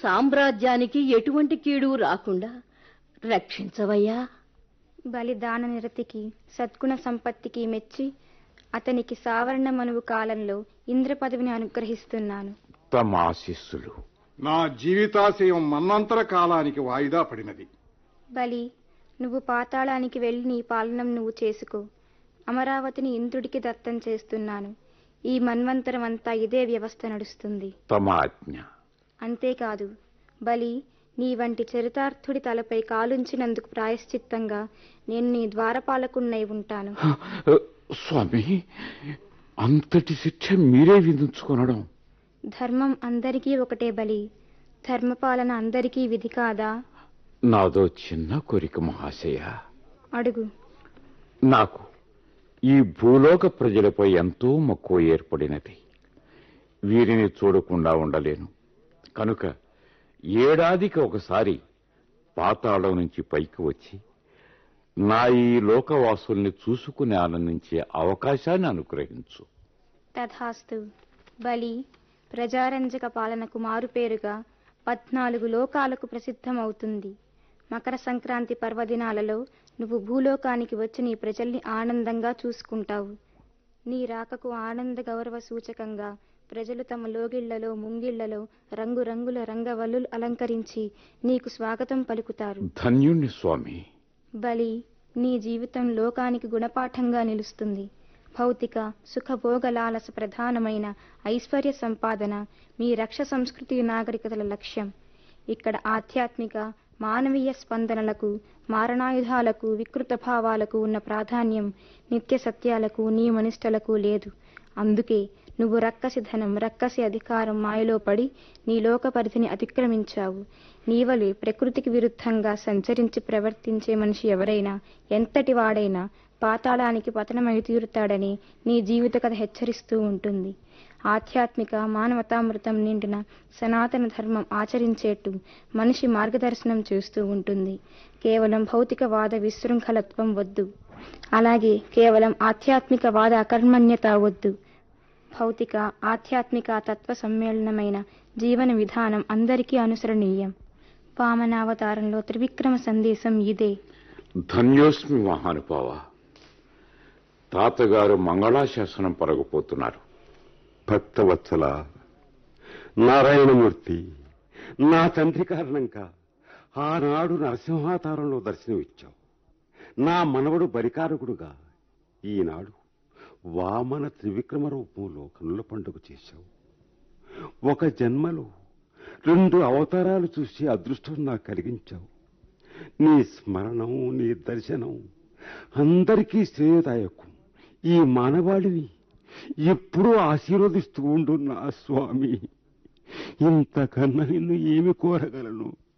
సామ్రాజ్యానికి ఎటువంటి కీడు రాకుండా రక్షించవయ్యా బలిదాన నిరతికి సద్గుణ సంపత్తికి మెచ్చి అతనికి సావరణ మనువు కాలంలో ఇంద్ర పదవిని అనుగ్రహిస్తున్నాను తమ ఆశీస్సులు నా జీవితాశయం మన్వంతర కాలానికి వాయిదా పడినది బలి నువ్వు పాతాళానికి వెళ్లి నీ పాలనం నువ్వు చేసుకో అమరావతిని ఇంద్రుడికి దత్తం చేస్తున్నాను ఈ మన్వంతరం అంతా ఇదే వ్యవస్థ నడుస్తుంది తమ ఆజ్ఞ అంతేకాదు బలి నీ వంటి చరితార్థుడి తలపై కాలుంచినందుకు ప్రాయశ్చిత్తంగా నేను నీ ద్వారపాలకున్నై ఉంటాను స్వామి అంతటి శిక్ష మీరే విధించుకొనడం ధర్మం అందరికీ ఒకటే బలి ధర్మపాలన అందరికీ విధి కాదా నాదో చిన్న కోరిక మహాశయ అడుగు నాకు ఈ భూలోక ప్రజలపై ఎంతో మక్కువ ఏర్పడినది వీరిని చూడకుండా ఉండలేను కనుక ఏడాదికి ఒకసారి పాతాళం నుంచి పైకి వచ్చి నా ఈ లోకవాసుల్ని చూసుకుని ఆనందించే అవకాశాన్ని అనుగ్రహించు తథాస్తు బలి ప్రజారంజక పాలనకు మారుపేరుగా పద్నాలుగు లోకాలకు ప్రసిద్ధమవుతుంది మకర సంక్రాంతి పర్వదినాలలో నువ్వు భూలోకానికి వచ్చి నీ ప్రజల్ని ఆనందంగా చూసుకుంటావు నీ రాకకు ఆనంద గౌరవ సూచకంగా ప్రజలు తమ లోగిళ్లలో ముంగిళ్లలో రంగురంగుల రంగవల్లులు అలంకరించి నీకు స్వాగతం పలుకుతారు ధన్యుణ్ణి స్వామి బలి నీ జీవితం లోకానికి గుణపాఠంగా నిలుస్తుంది భౌతిక సుఖభోగలాలస ప్రధానమైన ఐశ్వర్య సంపాదన మీ రక్ష సంస్కృతి నాగరికతల లక్ష్యం ఇక్కడ ఆధ్యాత్మిక మానవీయ స్పందనలకు మారణాయుధాలకు వికృత భావాలకు ఉన్న ప్రాధాన్యం నిత్య సత్యాలకు నియమనిష్టలకు లేదు అందుకే నువ్వు రక్కసి ధనం రక్కసి అధికారం మాయలో పడి నీ లోక పరిధిని అతిక్రమించావు నీవలి ప్రకృతికి విరుద్ధంగా సంచరించి ప్రవర్తించే మనిషి ఎవరైనా ఎంతటి వాడైనా పాతాళానికి పతనమై తీరుతాడని నీ జీవిత కథ హెచ్చరిస్తూ ఉంటుంది ఆధ్యాత్మిక మానవతామృతం నిండిన సనాతన ధర్మం ఆచరించేట్టు మనిషి మార్గదర్శనం చేస్తూ ఉంటుంది కేవలం భౌతికవాద విశృంఖలత్వం వద్దు అలాగే కేవలం ఆధ్యాత్మిక వాద అకర్మణ్యత వద్దు భౌతిక ఆధ్యాత్మిక తత్వ సమ్మేళనమైన జీవన విధానం అందరికీ అనుసరణీయం వామనావతారంలో త్రివిక్రమ సందేశం ఇదే ధన్యోస్మి మహానుభావ తాతగారు మంగళాశాసనం పరగపోతున్నారు భక్తవత్సల నారాయణమూర్తి నా తండ్రి కారణంగా ఆనాడు నరసింహావతారంలో దర్శనమిచ్చావు నా మనవడు బరికారకుడుగా ఈనాడు వామన త్రివిక్రమ రూపంలో కనుల పండుగ చేశావు ఒక జన్మలో రెండు అవతారాలు చూసి అదృష్టం నాకు కలిగించావు నీ స్మరణం నీ దర్శనం అందరికీ శ్రేయదాయకం ఈ మానవాళిని ఎప్పుడూ ఆశీర్వదిస్తూ ఉండు నా స్వామి ఇంతకన్నా నిన్ను ఏమి కోరగలను